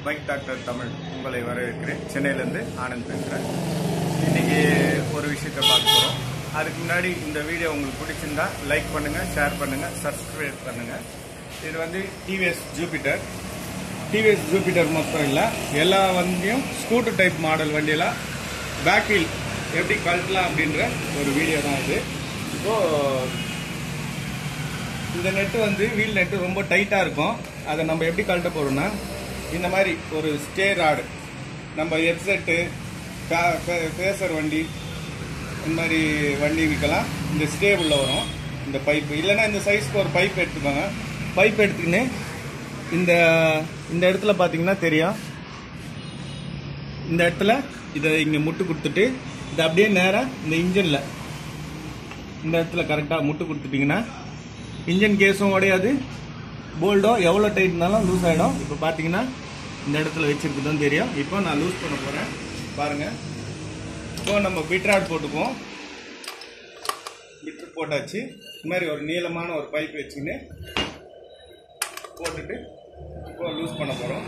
bike doctor Tamil உங்களை வரவேற்கிறேன் சென்னையிலேருந்து ஆனந்த் பேசுகிறேன் இன்னைக்கு ஒரு விஷயத்தை பார்க்க போகிறோம் அதுக்கு முன்னாடி இந்த வீடியோ உங்களுக்கு பிடிச்சிருந்தா லைக் பண்ணுங்கள் ஷேர் பண்ணுங்கள் சப்ஸ்கிரைப் பண்ணுங்கள் இது வந்து டிவிஎஸ் ஜூபிட்டர் டிவிஎஸ் ஜூபிட்டர் மொத்தம் இல்லை எல்லா வண்டியும் ஸ்கூட்டர் டைப் மாடல் வண்டியெல்லாம் பேக் வீல் எப்படி கழட்டலாம் அப்படின்ற ஒரு வீடியோ தான் இது இப்போது இந்த நெட்டு வந்து வீல் நெட்டு ரொம்ப டைட்டாக இருக்கும் அதை நம்ம எப்படி கழட்ட போகிறோம்னா இந்த மாதிரி ஒரு ஸ்டே ராடு நம்ம ஹெட்செட்டு ஃபேசர் வண்டி இந்த மாதிரி வண்டிகளுக்கெல்லாம் இந்த ஸ்டே உள்ள வரும் இந்த பைப்பு இல்லைன்னா இந்த சைஸ்க்கு ஒரு பைப் எடுத்துக்கோங்க பைப் எடுத்துக்கின்னு இந்த இந்த இடத்துல பார்த்தீங்கன்னா தெரியும் இந்த இடத்துல இதை இங்கே முட்டு கொடுத்துட்டு இதை அப்படியே நேராக இந்த இன்ஜினில் இந்த இடத்துல கரெக்டாக முட்டு கொடுத்துட்டிங்கன்னா இன்ஜின் கேஸும் உடையாது போல்டோ எவ்வளோ டைட்னாலும் லூஸ் ஆகிடும் இப்போ பார்த்தீங்கன்னா இந்த இடத்துல வச்சிருக்குதுன்னு தெரியும் இப்போ நான் லூஸ் பண்ண போகிறேன் பாருங்கள் இப்போ நம்ம பிட்ராட் போட்டுக்குவோம் பிட்ரு போட்டாச்சு இந்த மாதிரி ஒரு நீளமான ஒரு பைப் வச்சுக்கின்னு போட்டுட்டு இப்போ லூஸ் பண்ண போகிறோம்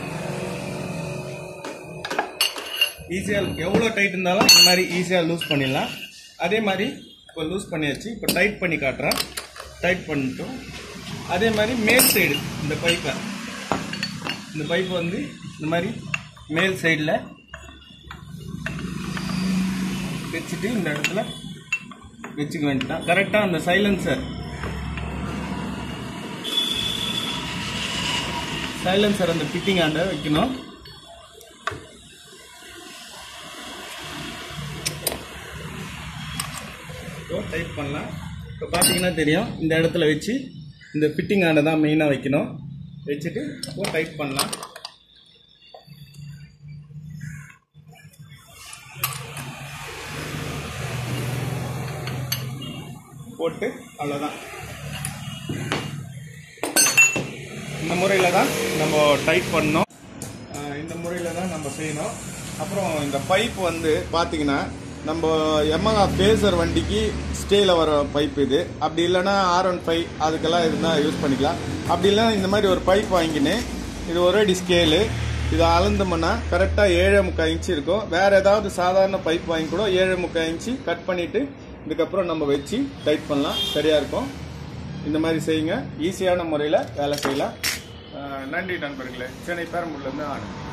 ஈஸியாக எவ்வளோ டைட் இருந்தாலும் இந்த மாதிரி ஈஸியாக லூஸ் பண்ணிடலாம் அதே மாதிரி இப்போ லூஸ் பண்ணியாச்சு இப்போ டைட் பண்ணி காட்டுறேன் டைட் பண்ணிட்டோம் அதே மாதிரி மேல் சைடு இந்த பைப்பை இந்த பைப் வந்து இந்த மாதிரி மேல் சைடில் வச்சுட்டு இந்த இடத்துல வச்சுக்க வேண்டியதான் கரெக்டாக அந்த சைலன்சர் சைலன்சர் அந்த ஃபிட்டிங் ஆண்ட வைக்கணும் இப்போ டைட் பண்ணலாம் இப்போ பார்த்தீங்கன்னா தெரியும் இந்த இடத்துல வச்சு இந்த ஃபிட்டிங் ஆண்டை தான் மெயினாக வைக்கணும் வச்சுட்டு இப்போ டைட் பண்ணலாம் போட்டு அவ்வளோதான் இந்த முறையில் தான் நம்ம டைட் பண்ணோம் ஆஹ் இந்த முறையில் தான் நம்ம செய்யணும் அப்புறம் இந்த பைப் வந்து பார்த்தீங்கன்னா நம்ம எமகா பேசர் வண்டிக்கு ஸ்டேல வர பைப் இது அப்படி இல்லைன்னா ஆர் ஒன் ஃபைவ் அதுக்கெல்லாம் இருந்தால் யூஸ் பண்ணிக்கலாம் அப்படி இல்லைன்னா இந்த மாதிரி ஒரு பைப் வாங்கின்னு இது ஒரு அடி ஸ்கேலு இதை அளந்தோம்னா கரெக்டாக ஏழு முக்கால் இன்ச்சு இருக்கும் வேற ஏதாவது சாதாரண பைப் வாங்கி கூட ஏழு முக்கால் இன்ச்சு கட் பண்ணிட்டு இதுக்கப்புறம் நம்ம வச்சு டைட் பண்ணலாம் சரியாக இருக்கும் இந்த மாதிரி செய்யுங்க ஈஸியான முறையில் வேலை செய்யலாம் ஆஹ் நன்றி நண்பர்களே சென்னை பெரம்பூர்லேருந்து ஆனந்த்